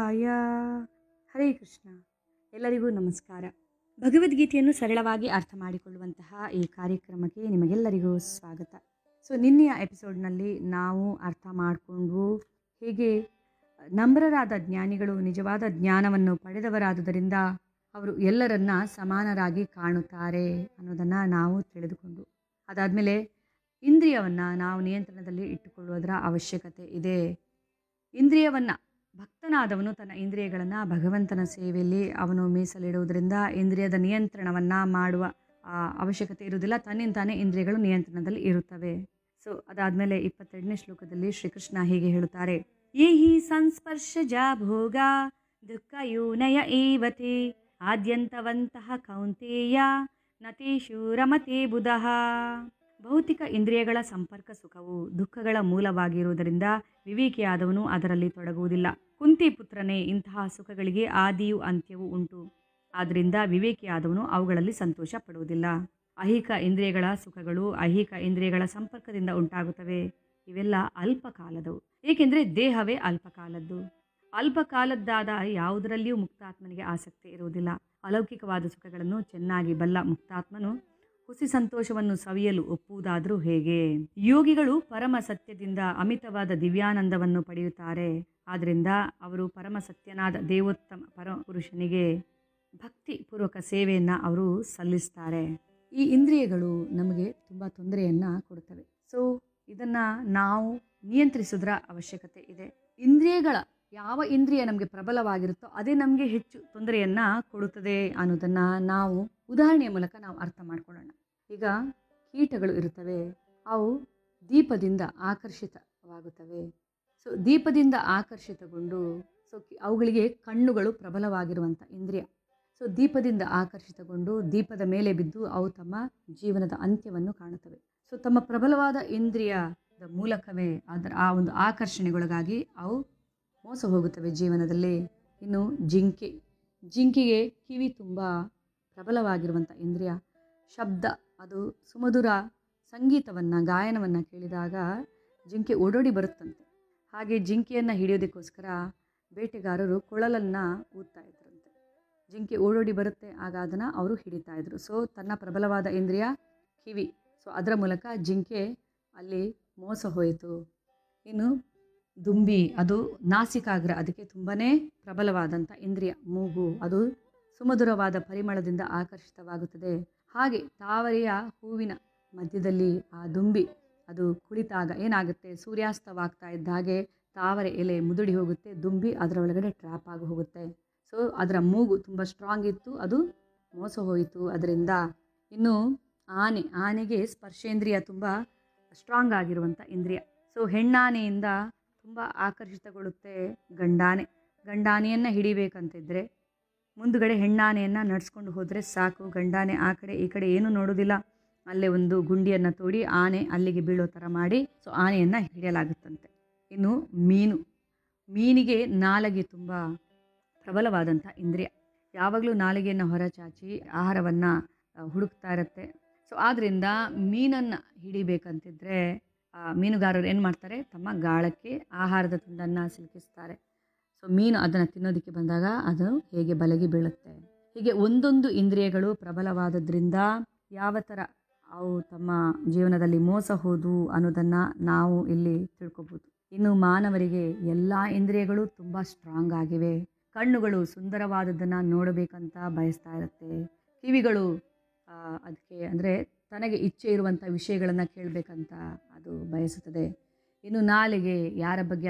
ಶಿವಾಯ ಹರೇ ಕೃಷ್ಣ ಎಲ್ಲರಿಗೂ ನಮಸ್ಕಾರ ಭಗವದ್ಗೀತೆಯನ್ನು ಸರಳವಾಗಿ ಅರ್ಥ ಮಾಡಿಕೊಳ್ಳುವಂತಹ ಈ ಕಾರ್ಯಕ್ರಮಕ್ಕೆ ನಿಮಗೆಲ್ಲರಿಗೂ ಸ್ವಾಗತ ಸೊ ನಿನ್ನೆಯ ಎಪಿಸೋಡ್ನಲ್ಲಿ ನಾವು ಅರ್ಥ ಮಾಡಿಕೊಂಡು ಹೇಗೆ ನಮ್ರರಾದ ಜ್ಞಾನಿಗಳು ನಿಜವಾದ ಜ್ಞಾನವನ್ನು ಪಡೆದವರಾದುದರಿಂದ ಅವರು ಎಲ್ಲರನ್ನ ಸಮಾನರಾಗಿ ಕಾಣುತ್ತಾರೆ ಅನ್ನೋದನ್ನು ನಾವು ತಿಳಿದುಕೊಂಡು ಅದಾದಮೇಲೆ ಇಂದ್ರಿಯವನ್ನು ನಾವು ನಿಯಂತ್ರಣದಲ್ಲಿ ಇಟ್ಟುಕೊಳ್ಳುವುದರ ಅವಶ್ಯಕತೆ ಇದೆ ಇಂದ್ರಿಯವನ್ನು ಭಕ್ತನಾದವನು ತನ್ನ ಇಂದ್ರಿಯಗಳನ್ನು ಭಗವಂತನ ಸೇವೆಯಲ್ಲಿ ಅವನು ಮೀಸಲಿಡುವುದರಿಂದ ಇಂದ್ರಿಯದ ನಿಯಂತ್ರಣವನ್ನು ಮಾಡುವ ಆ, ಅವಶ್ಯಕತೆ ಇರುವುದಿಲ್ಲ ತನ್ನಿಂತಾನೇ ಇಂದ್ರಿಯಗಳು ನಿಯಂತ್ರಣದಲ್ಲಿ ಇರುತ್ತವೆ ಸೊ ಅದಾದಮೇಲೆ ಇಪ್ಪತ್ತೆರಡನೇ ಶ್ಲೋಕದಲ್ಲಿ ಶ್ರೀಕೃಷ್ಣ ಹೀಗೆ ಹೇಳುತ್ತಾರೆ ಯೇ ಹಿ ಸಂಸ್ಪರ್ಶಜ ಭೋಗ ದುಃಖ ಯೋನಯ ಏವತೆ ಆದ್ಯಂತವಂತಹ ಕೌಂತೇಯ ನತೇಶು ರಮತೆ ಬುಧಃ ಭೌತಿಕ ಇಂದ್ರಿಯಗಳ ಸಂಪರ್ಕ ಸುಖವು ದುಃಖಗಳ ಮೂಲವಾಗಿರುವುದರಿಂದ ವಿವೇಕಿಯಾದವನು ಅದರಲ್ಲಿ ತೊಡಗುವುದಿಲ್ಲ ಕುಂತಿ ಪುತ್ರನೇ ಇಂತಹ ಸುಖಗಳಿಗೆ ಆದಿಯು ಅಂತ್ಯವೂ ಉಂಟು ಆದ್ದರಿಂದ ವಿವೇಕಿಯಾದವನು ಅವುಗಳಲ್ಲಿ ಸಂತೋಷ ಪಡುವುದಿಲ್ಲ ಐಹಿಕ ಇಂದ್ರಿಯಗಳ ಸುಖಗಳು ಐಹಿಕ ಇಂದ್ರಿಯಗಳ ಸಂಪರ್ಕದಿಂದ ಉಂಟಾಗುತ್ತವೆ ಇವೆಲ್ಲ ಅಲ್ಪಕಾಲದವು ಏಕೆಂದರೆ ದೇಹವೇ ಅಲ್ಪಕಾಲದ್ದು ಅಲ್ಪಕಾಲದ್ದಾದ ಯಾವುದರಲ್ಲಿಯೂ ಮುಕ್ತಾತ್ಮನಿಗೆ ಆಸಕ್ತಿ ಇರುವುದಿಲ್ಲ ಅಲೌಕಿಕವಾದ ಸುಖಗಳನ್ನು ಚೆನ್ನಾಗಿ ಬಲ್ಲ ಮುಕ್ತಾತ್ಮನು ಹುಸಿ ಸಂತೋಷವನ್ನು ಸವಿಯಲು ಒಪ್ಪುವುದಾದರೂ ಹೇಗೆ ಯೋಗಿಗಳು ಪರಮ ಸತ್ಯದಿಂದ ಅಮಿತವಾದ ದಿವ್ಯಾನಂದವನ್ನು ಪಡೆಯುತ್ತಾರೆ ಆದ್ದರಿಂದ ಅವರು ಪರಮ ಸತ್ಯನಾದ ದೇವೋತ್ತಮ ಪರಮಪುರುಷನಿಗೆ ಭಕ್ತಿಪೂರ್ವಕ ಸೇವೆಯನ್ನು ಅವರು ಸಲ್ಲಿಸ್ತಾರೆ ಈ ಇಂದ್ರಿಯಗಳು ನಮಗೆ ತುಂಬ ತೊಂದರೆಯನ್ನು ಕೊಡುತ್ತವೆ ಸೊ ಇದನ್ನು ನಾವು ನಿಯಂತ್ರಿಸೋದ್ರ ಅವಶ್ಯಕತೆ ಇದೆ ಇಂದ್ರಿಯಗಳ ಯಾವ ಇಂದ್ರಿಯ ನಮಗೆ ಪ್ರಬಲವಾಗಿರುತ್ತೋ ಅದೇ ನಮಗೆ ಹೆಚ್ಚು ತೊಂದರೆಯನ್ನು ಕೊಡುತ್ತದೆ ಅನ್ನೋದನ್ನು ನಾವು ಉದಾಹರಣೆಯ ಮೂಲಕ ನಾವು ಅರ್ಥ ಮಾಡ್ಕೊಳ್ಳೋಣ ಈಗ ಕೀಟಗಳು ಇರುತ್ತವೆ ಅವು ದೀಪದಿಂದ ಆಕರ್ಷಿತವಾಗುತ್ತವೆ ಸೊ ದೀಪದಿಂದ ಆಕರ್ಷಿತಗೊಂಡು ಸೊ ಕಿ- ಅವುಗಳಿಗೆ ಕಣ್ಣುಗಳು ಪ್ರಬಲವಾಗಿರುವಂಥ ಇಂದ್ರಿಯ ಸೊ ದೀಪದಿಂದ ಆಕರ್ಷಿತಗೊಂಡು ದೀಪದ ಮೇಲೆ ಬಿದ್ದು ಅವು ತಮ್ಮ ಜೀವನದ ಅಂತ್ಯವನ್ನು ಕಾಣುತ್ತವೆ ಸೊ ತಮ್ಮ ಪ್ರಬಲವಾದ ಇಂದ್ರಿಯದ ಮೂಲಕವೇ ಅದರ ಆ ಒಂದು ಆಕರ್ಷಣೆಗೊಳಗಾಗಿ ಅವು ಮೋಸ ಹೋಗುತ್ತವೆ ಜೀವನದಲ್ಲಿ ಇನ್ನು ಜಿಂಕೆ ಜಿಂಕೆಗೆ ಕಿವಿ ತುಂಬ ಪ್ರಬಲವಾಗಿರುವಂಥ ಇಂದ್ರಿಯ ಶಬ್ದ ಅದು ಸುಮಧುರ ಸಂಗೀತವನ್ನು ಗಾಯನವನ್ನು ಕೇಳಿದಾಗ ಜಿಂಕೆ ಓಡೋಡಿ ಬರುತ್ತಂತೆ ಹಾಗೆ ಜಿಂಕೆಯನ್ನು ಹಿಡಿಯೋದಕ್ಕೋಸ್ಕರ ಬೇಟೆಗಾರರು ಕೊಳಲನ್ನು ಊದ್ತಾ ಇದ್ರಂತೆ ಜಿಂಕೆ ಓಡೋಡಿ ಬರುತ್ತೆ ಆಗ ಅದನ್ನು ಅವರು ಹಿಡಿತಾ ಇದ್ರು ಸೊ ತನ್ನ ಪ್ರಬಲವಾದ ಇಂದ್ರಿಯ ಕಿವಿ ಸೊ ಅದರ ಮೂಲಕ ಜಿಂಕೆ ಅಲ್ಲಿ ಮೋಸ ಹೋಯಿತು ಇನ್ನು ದುಂಬಿ ಅದು ನಾಸಿಕಾಗ್ರ ಅದಕ್ಕೆ ತುಂಬಾ ಪ್ರಬಲವಾದಂಥ ಇಂದ್ರಿಯ ಮೂಗು ಅದು ಸುಮಧುರವಾದ ಪರಿಮಳದಿಂದ ಆಕರ್ಷಿತವಾಗುತ್ತದೆ ಹಾಗೆ ತಾವರೆಯ ಹೂವಿನ ಮಧ್ಯದಲ್ಲಿ ಆ ದುಂಬಿ ಅದು ಕುಳಿತಾಗ ಏನಾಗುತ್ತೆ ಸೂರ್ಯಾಸ್ತವಾಗ್ತಾ ಇದ್ದ ಹಾಗೆ ತಾವರೆ ಎಲೆ ಮುದುಡಿ ಹೋಗುತ್ತೆ ದುಂಬಿ ಅದರ ಒಳಗಡೆ ಟ್ರ್ಯಾಪ್ ಆಗಿ ಹೋಗುತ್ತೆ ಸೊ ಅದರ ಮೂಗು ತುಂಬ ಸ್ಟ್ರಾಂಗ್ ಇತ್ತು ಅದು ಮೋಸ ಹೋಯಿತು ಅದರಿಂದ ಇನ್ನು ಆನೆ ಆನೆಗೆ ಸ್ಪರ್ಶೇಂದ್ರಿಯ ತುಂಬ ಸ್ಟ್ರಾಂಗ್ ಆಗಿರುವಂಥ ಇಂದ್ರಿಯ ಸೊ ಹೆಣ್ಣಾನೆಯಿಂದ ತುಂಬ ಆಕರ್ಷಿತಗೊಳ್ಳುತ್ತೆ ಗಂಡಾನೆ ಗಂಡಾನೆಯನ್ನು ಹಿಡಿಬೇಕಂತಿದ್ರೆ ಮುಂದುಗಡೆ ಹೆಣ್ಣಾನೆಯನ್ನು ನಡೆಸ್ಕೊಂಡು ಹೋದರೆ ಸಾಕು ಗಂಡಾನೆ ಆ ಕಡೆ ಈ ಕಡೆ ಏನೂ ನೋಡೋದಿಲ್ಲ ಅಲ್ಲೇ ಒಂದು ಗುಂಡಿಯನ್ನು ತೋಡಿ ಆನೆ ಅಲ್ಲಿಗೆ ಬೀಳೋ ಥರ ಮಾಡಿ ಸೊ ಆನೆಯನ್ನು ಹಿಡಿಯಲಾಗುತ್ತಂತೆ ಇನ್ನು ಮೀನು ಮೀನಿಗೆ ನಾಲಗೆ ತುಂಬ ಪ್ರಬಲವಾದಂಥ ಇಂದ್ರಿಯ ಯಾವಾಗಲೂ ನಾಲಿಗೆಯನ್ನು ಹೊರಚಾಚಿ ಆಹಾರವನ್ನು ಹುಡುಕ್ತಾ ಇರುತ್ತೆ ಸೊ ಆದ್ದರಿಂದ ಮೀನನ್ನು ಹಿಡಿಬೇಕಂತಿದ್ರೆ ಆ, ಮೀನುಗಾರರು ಏನು ಮಾಡ್ತಾರೆ ತಮ್ಮ ಗಾಳಕ್ಕೆ ಆಹಾರದ ತುಂಡನ್ನು ಸಿಲುಕಿಸ್ತಾರೆ ಸೊ ಮೀನು ಅದನ್ನು ತಿನ್ನೋದಕ್ಕೆ ಬಂದಾಗ ಅದು ಹೇಗೆ ಬಲೆಗೆ ಬೀಳುತ್ತೆ ಹೀಗೆ ಒಂದೊಂದು ಇಂದ್ರಿಯಗಳು ಪ್ರಬಲವಾದದ್ರಿಂದ ಯಾವ ಥರ ಅವು ತಮ್ಮ ಜೀವನದಲ್ಲಿ ಮೋಸ ಹೋದು ಅನ್ನೋದನ್ನು ನಾವು ಇಲ್ಲಿ ತಿಳ್ಕೊಬೋದು ಇನ್ನು ಮಾನವರಿಗೆ ಎಲ್ಲ ಇಂದ್ರಿಯಗಳು ತುಂಬ ಸ್ಟ್ರಾಂಗ್ ಆಗಿವೆ ಕಣ್ಣುಗಳು ಸುಂದರವಾದದ್ದನ್ನು ನೋಡಬೇಕಂತ ಬಯಸ್ತಾ ಇರುತ್ತೆ ಕಿವಿಗಳು ಆ, ಅದಕ್ಕೆ ಅಂದರೆ ತನಗೆ ಇಚ್ಛೆ ಇರುವಂಥ ವಿಷಯಗಳನ್ನು ಕೇಳಬೇಕಂತ ಅದು ಬಯಸುತ್ತದೆ ಇನ್ನು ನಾಲಿಗೆ ಯಾರ ಬಗ್ಗೆ